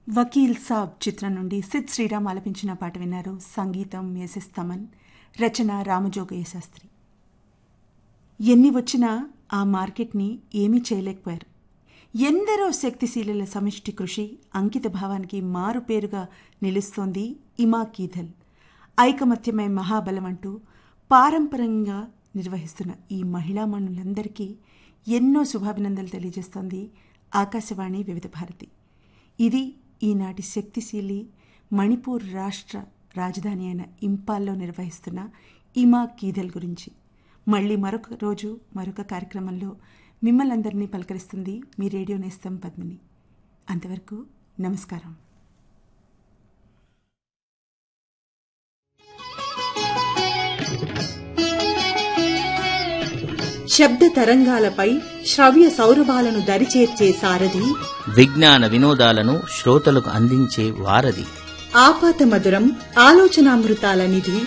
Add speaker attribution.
Speaker 1: వకీల్ సాబ్ చిత్రం నుండి సిద్ శ్రీరామ్ ఆలపించిన పాట విన్నారు సంగీతం ఎస్ఎస్ తమన్ రచన రామజోగయ్య శాస్త్రి ఎన్ని వచ్చినా ఆ మార్కెట్ని ఏమీ చేయలేకపోయారు ఎందరో శక్తిశీలుల సమిష్టి కృషి అంకిత భావానికి మారు పేరుగా నిలుస్తోంది ఇమా కీధల్ ఐకమత్యమే మహాబలం అంటూ పారంపరంగా నిర్వహిస్తున్న ఈ మహిళామణులందరికీ ఎన్నో శుభాభినందనలు తెలియజేస్తోంది ఆకాశవాణి వివిధ భారతి ఇది ఈనాటి శక్తిశీలి మణిపూర్ రాష్ట్ర రాజధాని అయిన ఇంపాల్లో నిర్వహిస్తున్న ఇమా కీదల్ గురించి మళ్ళీ మరొక రోజు మరొక కార్యక్రమంలో మిమ్మల్ని అందరినీ పలకరిస్తుంది మీ రేడియో నేస్తం పద్మిని అంతవరకు నమస్కారం
Speaker 2: శబ్ద తరంగాలపై శ్రవ్య సౌరభాలను దరిచేర్చే సారథి
Speaker 3: విజ్ఞాన వినోదాలను శ్రోతలకు అందించే వారధి
Speaker 2: ఆపాత మధురం ఆలోచనామృతాల నిధి